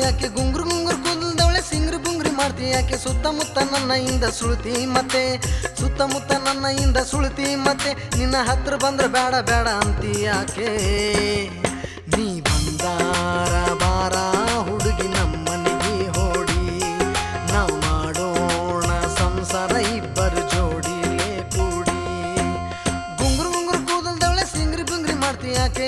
ಯಾಕೆ ಗುಂಗುರು ಗುಂಗುರು ಕೂದಲ್ದವಳೆ ಸಿಂಗ್ರಿ ಬುಂಗ್ರಿ ಮಾಡ್ತಿ ಯಾಕೆ ಸುತ್ತಮುತ್ತ ನನ್ನ ಇಂದ ಸುಳ್ತಿ ಮತ್ತೆ ಸುತ್ತಮುತ್ತ ನನ್ನ ಇಂದ ಸುಳ್ತಿ ಮತ್ತೆ ನಿನ್ನ ಹತ್ರ ಬಂದ್ರೆ ಬೇಡ ಬೇಡ ಅಂತಿ ಯಾಕೆ ನೀ ಬಂದಾರ ಬಾರ ಹುಡುಗಿ ನಮ್ಮನಿಗೆ ಹೋಡಿ ನಾವು ಮಾಡೋಣ ಸಂಸಾರ ಇಬ್ಬರು ಜೋಡಿಲೇ ಕೂಡಿ ಗುಂಗುರು ಗುಂಗುರು ಕೂದಲ್ದವಳೆ ಸಿಂಗ್ರಿ ಬುಂಗ್ರಿ ಮಾಡ್ತಿ ಯಾಕೆ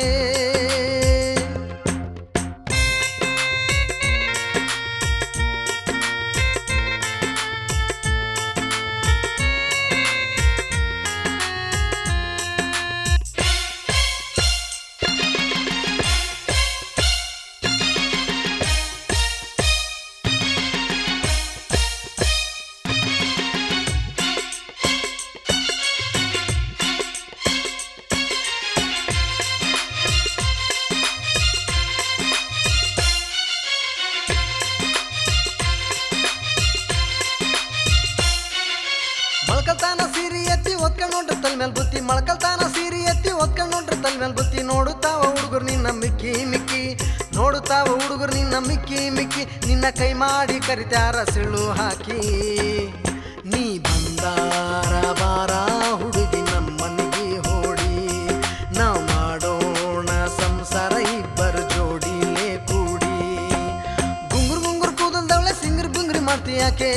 ಮೊಳಕಲ್ತಾನ ಸೀರಿ ಎತ್ತಿ ಒತ್ಕೊಂಡ್ ನೋಡ್ರಿ ತಲ್ ಮೇಲ್ ಬುತ್ತಿ ಮೊಳಕಲ್ತಾನ ಸೀರಿ ಎತ್ತಿ ಒತ್ಕೊಂಡ್ ನೋಡ್ರಿ ತಲ್ ಮೇಲ್ ಬುತ್ತಿ ನೋಡುತ್ತಾವ ಹುಡುಗರು ನಿನ್ನ ಮಿಕ್ಕಿ ಮಿಕ್ಕಿ ನೋಡುತ್ತಾವ ಹುಡುಗರು ನಿನ್ನ ಮಿಕ್ಕಿ ಮಿಕ್ಕಿ ನಿನ್ನ ಕೈ ಮಾಡಿ ಕರಿತಾರ ಸಿಳ್ಳು ಹಾಕಿ ನೀ ಬಂದಾರ ಬಾರ ಹುಡುಗಿ ನಮ್ಮನಿಗೆ ಹೋಡಿ ನಾವು ಮಾಡೋಣ ಸಂಸಾರ ಇಬ್ಬರು ಜೋಡಿಲೇ ಕೂಡಿ ಗುಂಗುರು ಗುಂಗುರು ಕೂದಲ್ದವಳೆ ಸಿಂಗ್ರಿ ಬಿಂಗ್ರಿ ಮಾಡ್ತಿ ಯಾಕೆ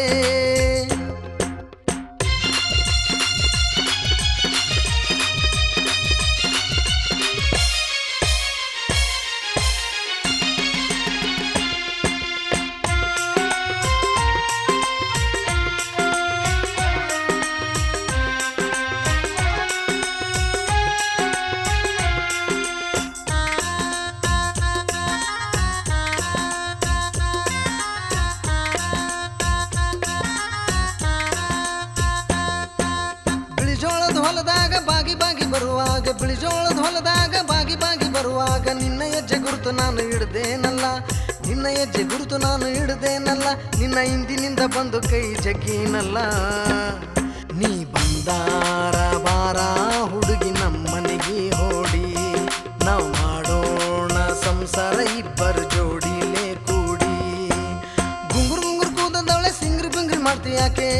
ಬಿಳಿಜೋಳದ ಹೊಲದಾಗ ಬಾಗಿ ಬಾಗಿ ಬರುವಾಗ ಬಿಳಿಜೋಳದ ಹೊಲದಾಗ ಬಾಗಿ ಬಾಗಿ ಬರುವಾಗ ನಿನ್ನ ಹೆಜ್ಜೆ ಗುರುತು ನಾನು ಹಿಡ್ದೇನಲ್ಲ ನಿನ್ನ ಹೆಜ್ಜೆ ಗುರುತು ನಾನು ಹಿಡ್ದೇನಲ್ಲ ನಿನ್ನ ಹಿಂದಿನಿಂದ ಬಂದು ಕೈ ಜಗ್ಗಿನಲ್ಲ ನೀ ಬಂದಾರ ಬಾರ ಹುಡುಗಿ ನಮ್ಮನಿಗೆ ಹೋಡಿ ನಾವು ಮಾಡೋಣ ಸಂಸಾರ ಇಬ್ಬರು ಜೋಡಿಲೇ ಕೂಡಿ ಗುಂಗುರು ಗುಂಗುರು ಕೂದಲ್ದವಳೆ ಸಿಂಗ್ರಿ ಬಿಂಗ್ರಿ ಮಾಡ್ತಿ ಯಾಕೆ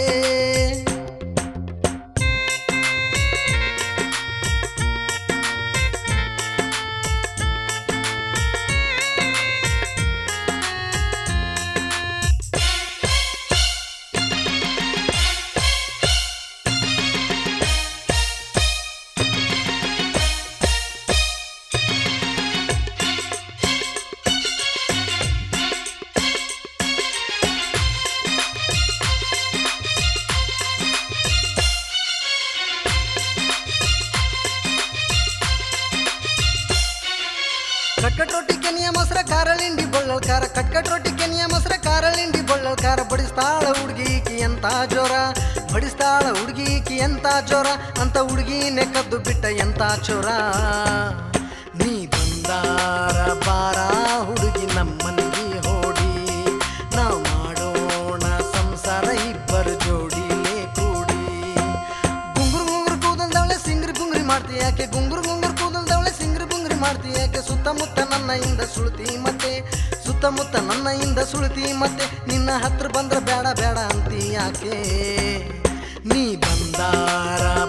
ಕಟ್ಕಟ್ ರೊಟ್ಟಿ ಕೆನಿಯ ಮೊಸರ ಕಾರಳಿಂಡಿ ಬೊಳ್ಳಲ್ಕಾರ ಕಟ್ಕಟ್ ರೊಟ್ಟಿ ಕೆನಿಯ ಮೊಸರ ಕಾರಳಿಂಡಿ ಬೊಳ್ಳಲ್ಕಾರ ಬಡಿಸ್ತಾಳ ಹುಡುಗಿಕಿ ಎಂತ ಜೋರ ಬಡಿಸ್ತಾಳ ಹುಡುಗಿಕಿ ಎಂತ ಜೋರ ಅಂತ ಹುಡುಗಿ ನೆಕ್ಕದ್ದು ಬಿಟ್ಟ ಎಂತ ಚೋರ ನೀ ಬಂದಾರ ಬಾರ ಹುಡುಗಿ ನಮ್ಮನಿಗೆ ಹೋಡಿ ನಾವು ಮಾಡೋಣ ಸಂಸಾರ ಇಬ್ಬರು ಜೋಡಿಲೇ ಕೂಡಿ ಗುಂಗುರು ಗುಂಗುರು ಕೂದಲ್ದವಳೆ ಸಿಂಗ್ರಿ ಗುಂಗ್ರಿ ಮಾಡ್ತಿ ಯಾಕೆ ಗುಂಗುರು ಗುಂಗುರು ಕೂದಲ್ದವಳೆ ಸಿಂಗ್ರಿ ಗುಂಗ್ರಿ ಮಾಡ್ತಿ ಯಾಕೆ ಸುತ್ತಮುತ್ತ ನನ್ನ ಇಂದ ಸುಳ್ತಿ ಮತ್ತೆ ಸುತ್ತಮುತ್ತ ನನ್ನ ಇಂದ ಸುಳ್ತಿ ಮತ್ತೆ ನಿನ್ನ ಹತ್ರ ಬಂದ್ರೆ ಬೇಡ ಬೇಡ ಅಂತಿ ಯಾಕೆ ನೀ ಬಂದಾರ